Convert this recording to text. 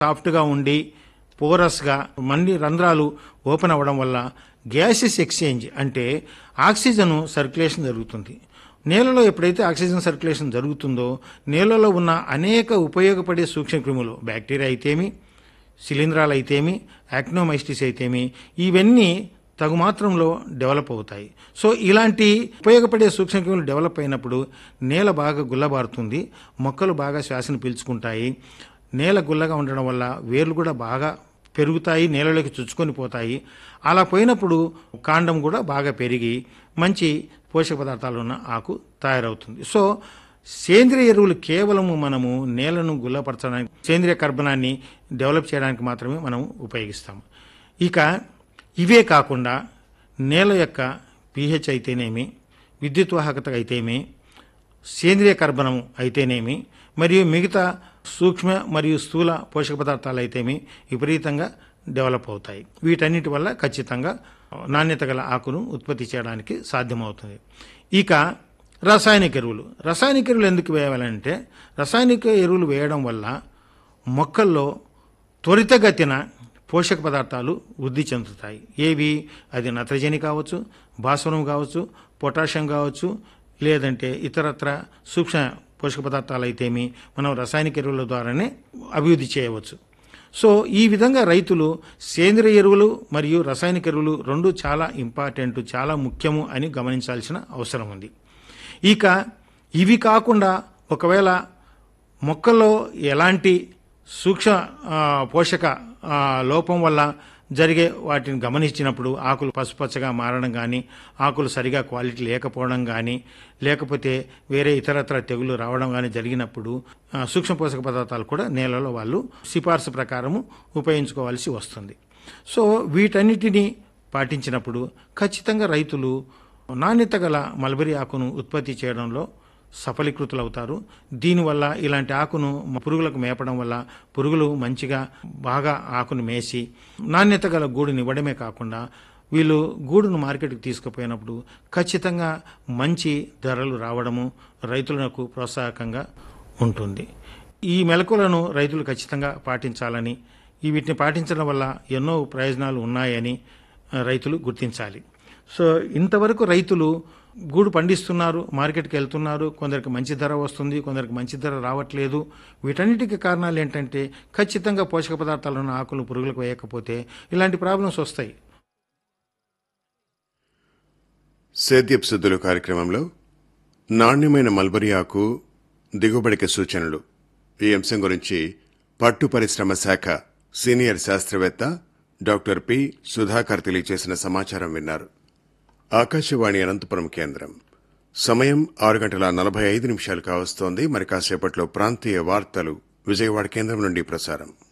సాఫ్ట్గా ఉండి పోరస్గా మన్ని రంధ్రాలు ఓపెన్ అవ్వడం వల్ల గ్యాసెస్ ఎక్స్చేంజ్ అంటే ఆక్సిజన్ సర్క్యులేషన్ జరుగుతుంది నేలలో ఎప్పుడైతే ఆక్సిజన్ సర్క్యులేషన్ జరుగుతుందో నేలలో ఉన్న అనేక ఉపయోగపడే సూక్ష్మక్రిములు బ్యాక్టీరియా అయితేమి శిలీంధ్రాలు అయితేమి యాక్నోమైస్టిస్ అయితేమి ఇవన్నీ తగు మాత్రంలో డెవలప్ అవుతాయి సో ఇలాంటి ఉపయోగపడే సూక్ష్మక్రిములు డెవలప్ అయినప్పుడు నేల బాగా గుల్లబారుతుంది మొక్కలు బాగా శ్వాసను పీల్చుకుంటాయి నేల గుల్లగా ఉండడం వల్ల వేర్లు కూడా బాగా పెరుగుతాయి నేలలోకి చుచ్చుకొని పోతాయి అలా పోయినప్పుడు కాండం కూడా బాగా పెరిగి మంచి పోషక పదార్థాలు ఉన్న ఆకు తయారవుతుంది సో సేంద్రియ ఎరువులు కేవలము మనము నేలను గుల్లపరచడానికి సేంద్రియ కర్బనాన్ని డెవలప్ చేయడానికి మాత్రమే మనం ఉపయోగిస్తాము ఇక ఇవే కాకుండా నేల యొక్క pH అయితేనేమి విద్యుత్ వాహకత అయితేమి సేంద్రియ కర్బనం అయితేనేమి మరియు మిగతా సూక్ష్మ మరియు స్థూల పోషక పదార్థాలు అయితేమి విపరీతంగా డెవలప్ అవుతాయి వీటన్నిటి వల్ల ఖచ్చితంగా నాణ్యత గల ఆకును ఉత్పత్తి చేయడానికి సాధ్యమవుతుంది ఇక రసాయనిక ఎరువులు రసాయనిక ఎరువులు ఎందుకు వేయాలంటే రసాయనిక ఎరువులు వేయడం వల్ల మొక్కల్లో త్వరితగతిన పోషక పదార్థాలు వృద్ధి చెందుతాయి ఏవి అది నత్రజని కావచ్చు భాస్వరం కావచ్చు పొటాషియం కావచ్చు లేదంటే ఇతరత్ర సూక్ష్మ పోషక పదార్థాలు అయితేమి మనం రసాయనిక ఎరువుల ద్వారానే అభివృద్ధి చేయవచ్చు సో ఈ విధంగా రైతులు సేంద్రియ ఎరువులు మరియు రసాయనిక ఎరువులు రెండు చాలా ఇంపార్టెంట్ చాలా ముఖ్యము అని గమనించాల్సిన అవసరం ఉంది ఇక ఇవి కాకుండా ఒకవేళ మొక్కల్లో ఎలాంటి సూక్ష్మ ఆ, పోషక ఆ, లోపం వల్ల జరిగే వాటిని గమనించినప్పుడు ఆకులు పసుపచ్చగా మారడం కానీ ఆకులు సరిగా క్వాలిటీ లేకపోవడం కానీ లేకపోతే వేరే ఇతరత్ర తెగులు రావడం కానీ జరిగినప్పుడు ఆ, సూక్ష్మ పోషక పదార్థాలు కూడా నేలలో వాళ్ళు సిఫార్సు ప్రకారము ఉపయోగించుకోవాల్సి వస్తుంది సో వీటన్నిటినీ పాటించినప్పుడు ఖచ్చితంగా రైతులు నాణ్యత గల మల్బరీ ఆకును ఉత్పత్తి చేయడంలో సఫలీకృతులవుతారు దీనివల్ల ఇలాంటి ఆకును పురుగులకు మేపడం వల్ల పురుగులు మంచిగా బాగా ఆకును మేసి నాణ్యత గల గూడుని ఇవ్వడమే కాకుండా వీళ్ళు గూడును మార్కెట్కి తీసుకుపోయినప్పుడు ఖచ్చితంగా మంచి ధరలు రావడము రైతులకు ప్రోత్సాహకంగా ఉంటుంది ఈ మెలకులను రైతులు ఖచ్చితంగా పాటించాలని ఈ వీటిని పాటించడం వల్ల ఎన్నో ప్రయోజనాలు ఉన్నాయని ఆ, రైతులు గుర్తించాలి సో ఇంతవరకు రైతులు గూడు పండిస్తున్నారు మార్కెట్కి వెళ్తున్నారు కొందరికి మంచి ధర వస్తుంది కొందరికి మంచి ధర రావట్లేదు వీటన్నిటికీ కారణాలు ఏంటంటే ఖచ్చితంగా పోషక పదార్థాలను ఆకులు పురుగులకు వేయకపోతే ఇలాంటి ప్రాబ్లమ్స్ వస్తాయి సేద్యపు సిద్ధులు కార్యక్రమంలో నాణ్యమైన మల్బరీ ఆకు దిగుబడికి సూచనలు ఈ అంశం గురించి పట్టు పరిశ్రమ శాఖ సీనియర్ శాస్త్రవేత్త డాక్టర్ పి సుధాకర్ తెలియజేసిన సమాచారం విన్నారు ఆకాశవాణి అనంతపురం కేంద్రం సమయం ఆరు గంటల నలభై ఐదు నిమిషాలు కావస్తోంది మరి కాసేపట్లో ప్రాంతీయ వార్తలు విజయవాడ కేంద్రం నుండి ప్రసారం